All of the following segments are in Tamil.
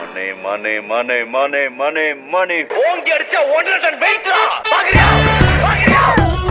மணி மணி மணி மணி மணி மணி ஓங்கி அடிச்சா ஒன்றரை டன் வெயிட்ரா பாக்குறியா பாக்குறியா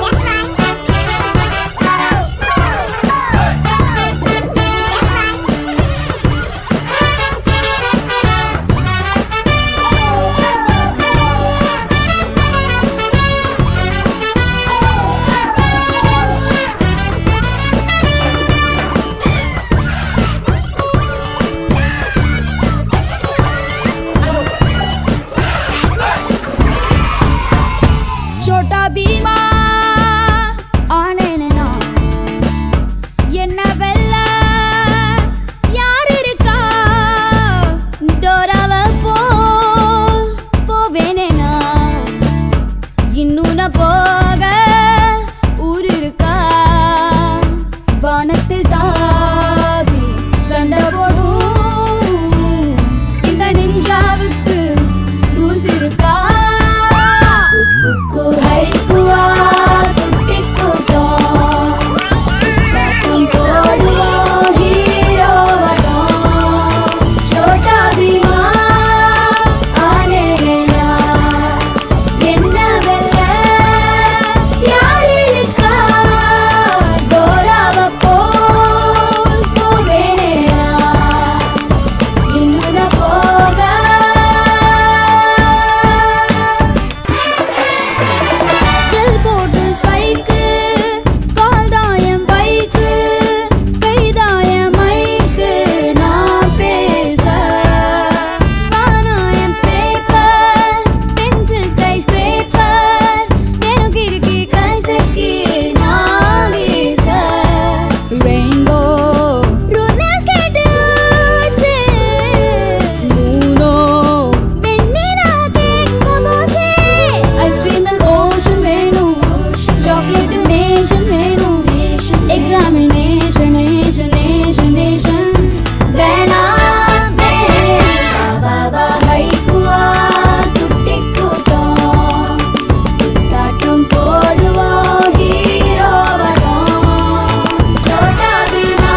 छोटा भीमा ஆனேனே நான் என்ன வெல்ல யார் இருக்கா டோராவ போ போவேனே நான் இன்னும் நான் போக ஊர் இருக்கா வானத்தில் தாவி சண்டை போடும் இந்த நிஞ்சாவுக்கு ரூல்ஸ் இருக்கா குக்கு ஹைக்குவா குட்டி கூட்டம் காட்டும் போடுவோம் ஹீரோவட்டம் சோட்டா பீமா ஆனேனா என்ன வெல்ல யார் இருக்கா டோராவ போல் போவேனேனா இன்னும் நான் போக ஜெல் போட்டு ஸ்பைக்கு கால் தாயம் பைக்கு கைதாயம் மைக்கு நான் பேச பானாயம் பேப்பர் பென்சில் ஸ்கை ஸ்க்ரேப்பர் தினம் கிறுக்கி கசக்கி நான் வீச ரெயின்போ ரோலர் ஸ்கேட்டு மூனோ வெண்ணிலா கேக் மோஜே ஐஸ்கிரீமில் ஓஷன் வேணும் சாக்லேட் நேஷன் வேணும் எக்ஸாமினேஷன் நேஷன் நேஷன் நேஷன் வேணாம் பாபா ஹைக்குவா குட்டி கூட்டம் காட்டும் போடுவோம் ஹீரோ வடம் சோட்டா பீமா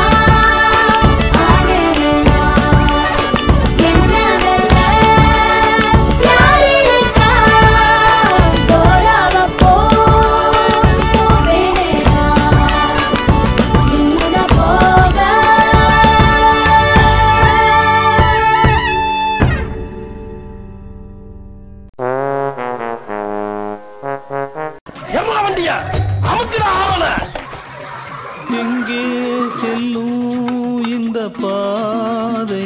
ஆனேனா என்ன வெல்ல யார் இருக்கா டோராவ போல் போவேனேனா இன்னும் நான் போக எவ்வளோ வண்டியா அமுக்குடா ஆவன எங்கே செல்லும் இந்த பாதை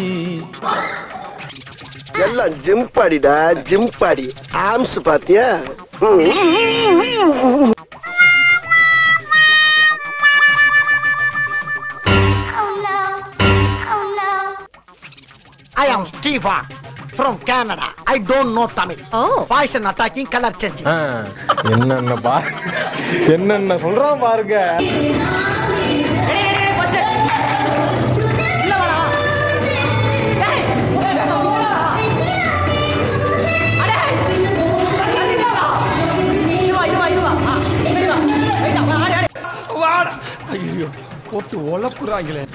எல்லாம் ஜிம் பாடிடா ஜிம் பாடி ஆம்ஸ் பாத்தியா I am Steva from Canada. I don't know Tamil. Oh. Poison attacking color changing. என்னென்ன பா என்னென்ன சொல்றான் பாருங்க ஐயோ போட்டு ஒலப்புறாங்களே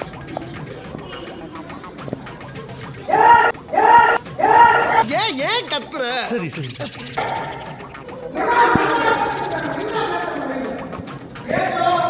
ஏன் ஏன் கத்துற சரி சரி சரி